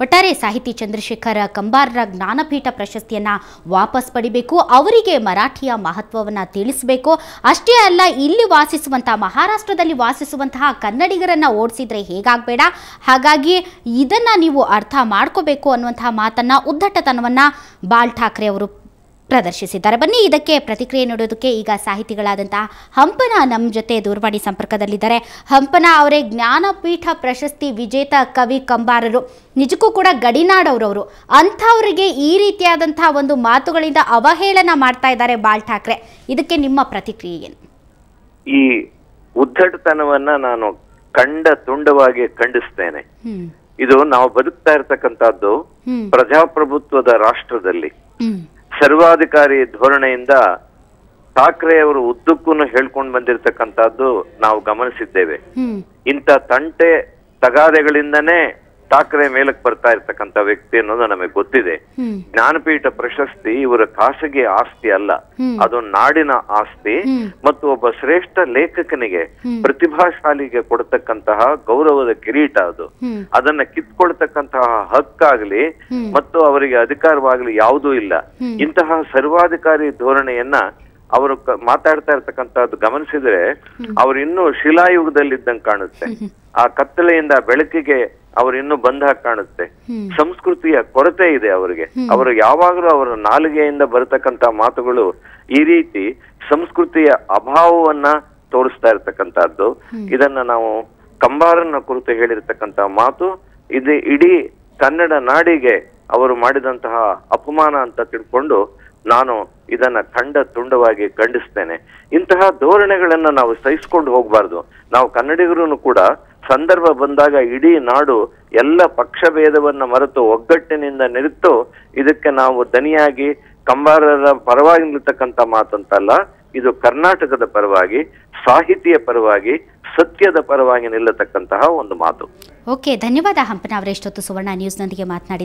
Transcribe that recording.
ಒಟ್ಟಾರೆ ಸಾಹಿತಿ ಚಂದ್ರಶೇಖರ ಕಂಬಾರರ ಜ್ಞಾನಪೀಠ ಪ್ರಶಸ್ತಿಯನ್ನ ವಾಪಸ್ ಪಡಿಬೇಕು ಅವರಿಗೆ ಮರಾಠಿಯ ಮಹತ್ವವನ್ನು ತಿಳಿಸಬೇಕು ಅಷ್ಟೇ ಅಲ್ಲ ಇಲ್ಲಿ ವಾಸಿಸುವಂತಹ ಮಹಾರಾಷ್ಟ್ರದಲ್ಲಿ ವಾಸಿಸುವಂತಹ ಕನ್ನಡಿಗರನ್ನ ಓಡಿಸಿದ್ರೆ ಹೇಗಾಗಬೇಡ ಹಾಗಾಗಿ ಇದನ್ನ ನೀವು ಅರ್ಥ ಮಾಡ್ಕೋಬೇಕು ಅನ್ನುವಂತಹ ಮಾತನ್ನ ಉದ್ದಟತನವನ್ನ ಬಾಲ್ ಠಾಕ್ರೆ ಅವರು ಪ್ರದರ್ಶಿಸಿದ್ದಾರೆ ಬನ್ನಿ ಇದಕ್ಕೆ ಪ್ರತಿಕ್ರಿಯೆ ನೀಡೋದಕ್ಕೆ ಈಗ ಸಾಹಿತಿಗಳಾದಂತಹ ಹಂಪನ ನಮ್ಮ ಜೊತೆ ದೂರವಾಣಿ ಸಂಪರ್ಕದಲ್ಲಿದ್ದಾರೆ ಹಂಪನ ಅವರೇ ಜ್ಞಾನಪೀಠ ಪ್ರಶಸ್ತಿ ವಿಜೇತ ಕವಿ ಕಂಬಾರರು ನಿಜಕ್ಕೂ ಕೂಡ ಗಡಿನಾಡವ್ರವರು ಅಂಥವರಿಗೆ ಈ ರೀತಿಯಾದಂತಹ ಒಂದು ಮಾತುಗಳಿಂದ ಅವಹೇಳನ ಮಾಡ್ತಾ ಇದ್ದಾರೆ ಬಾಲ್ ಠಾಕ್ರೆ ಇದಕ್ಕೆ ನಿಮ್ಮ ಪ್ರತಿಕ್ರಿಯೆ ಏನು ಈ ಉದ್ದಟತನವನ್ನ ನಾನು ಕಂಡ ತುಂಡವಾಗಿ ಖಂಡಿಸ್ತೇನೆ ಹ್ಮ್ ಇದು ನಾವು ಬದುಕ್ತಾ ಇರತಕ್ಕಂತಹದ್ದು ಹ್ಮ್ ಪ್ರಜಾಪ್ರಭುತ್ವದ ರಾಷ್ಟ್ರದಲ್ಲಿ ಹ್ಮ್ ಸರ್ವಾಧಿಕಾರಿ ಧೋರಣೆಯಿಂದ ಠಾಕ್ರೆ ಅವರು ಉದ್ದಕ್ಕೂ ಹೇಳ್ಕೊಂಡು ಬಂದಿರತಕ್ಕಂತಹದ್ದು ನಾವು ಗಮನಿಸಿದ್ದೇವೆ ಹ್ಮ್ ಇಂಥ ತಂಟೆ ತಗಾದೆಗಳಿಂದನೇ ಠಾಕ್ರೆ ಮೇಲಕ್ಕೆ ಬರ್ತಾ ಇರ್ತಕ್ಕಂಥ ವ್ಯಕ್ತಿ ಅನ್ನೋದು ನಮಗೆ ಗೊತ್ತಿದೆ ಹ್ಮ್ ಜ್ಞಾನಪೀಠ ಪ್ರಶಸ್ತಿ ಇವರ ಖಾಸಗಿ ಆಸ್ತಿ ಅಲ್ಲ ಹ್ಮ್. ಅದು ನಾಡಿನ ಆಸ್ತಿ ಹ್ಮ್. ಮತ್ತು ಒಬ್ಬ ಶ್ರೇಷ್ಠ ಲೇಖಕನಿಗೆ ಹ್ಮ್. ಪ್ರತಿಭಾಶಾಲಿಗೆ ಕೊಡತಕ್ಕಂತಹ ಗೌರವದ ಕಿರೀಟ ಅದು ಹ್ಮ್ ಅದನ್ನ ಕಿತ್ಕೊಳ್ತಕ್ಕಂತಹ ಹಕ್ಕಾಗ್ಲಿ ಹ್ಮ್. ಮತ್ತು ಅವರಿಗೆ ಅಧಿಕಾರವಾಗ್ಲಿ ಯಾವುದೂ ಇಲ್ಲ ಹ್ಮ್. ಇಂತಹ ಸರ್ವಾಧಿಕಾರಿ ಧೋರಣೆಯನ್ನ ಅವರು ಕ- ಮಾತಾಡ್ತಾ ಇರ್ತಕ್ಕಂಥದ್ದು ಗಮನಿಸಿದ್ರೆ ಅವ್ರು ಇನ್ನೂ ಶಿಲಾಯುಗದಲ್ಲಿದ್ದಂಗೆ ಕಾಣುತ್ತೆ ಆ ಕತ್ತಲೆಯಿಂದ ಬೆಳಕಿಗೆ ಅವ್ರು ಇನ್ನೂ ಬಂದ ಹಾಗೆ ಕಾಣುತ್ತೆ ಹ್ಮ್. ಸಂಸ್ಕೃತಿಯ ಕೊರತೆ ಇದೆ ಅವರಿಗೆ ಅವರು ಯಾವಾಗಲೂ ಅವರ ನಾಲಿಗೆಯಿಂದ ಬರತಕ್ಕಂತ ಮಾತುಗಳು ಈ ರೀತಿ ಸಂಸ್ಕೃತಿಯ ಅಭಾವವನ್ನ ತೋರಿಸ್ತಾ ಇರ್ತಕ್ಕಂಥದ್ದು ಇದನ್ನ ನಾವು ಕಂಬಾರನ ಕುರಿತು ಹೇಳಿರ್ತಕ್ಕಂತ ಮಾತು ಇದು ಇಡೀ ಕನ್ನಡ ನಾಡಿಗೆ ಅವರು ಮಾಡಿದಂತಹ ಅಪಮಾನ ಅಂತ ತಿಳ್ಕೊಂಡು ನಾನು ಇದನ್ನ ಖಂಡ ತುಂಡವಾಗಿ ಖಂಡಿಸ್ತೇನೆ ಇಂತಹ ಧೋರಣೆಗಳನ್ನ ನಾವು ಸಹಿಸ್ಕೊಂಡು ಹೋಗಬಾರ್ದು ನಾವು ಕನ್ನಡಿಗರು ಕೂಡ ಸಂದರ್ಭ ಬಂದಾಗ ಇಡೀ ನಾಡು ಎಲ್ಲ ಪಕ್ಷ ಭೇದವನ್ನ ಮರೆತು ಒಗ್ಗಟ್ಟಿನಿಂದ ನಿಂತು ಇದಕ್ಕೆ ನಾವು ದನಿಯಾಗಿ ಕಂಬಾರರ ಪರವಾಗಿ ನಿಲ್ತಕ್ಕಂಥ ಮಾತಂತಲ್ಲ ಇದು ಕರ್ನಾಟಕದ ಪರವಾಗಿ ಸಾಹಿತಿಯ ಪರವಾಗಿ ಸತ್ಯದ ಪರವಾಗಿ ನಿಲ್ಲತಕ್ಕಂತಹ ಒಂದು ಮಾತು ಓಕೆ ಧನ್ಯವಾದ ಹಂಪನ ಅವರೇ ಇಷ್ಟೊತ್ತು ಸುವರ್ಣ ನ್ಯೂಸ್ನೊಂದಿಗೆ ಮಾತನಾಡಿ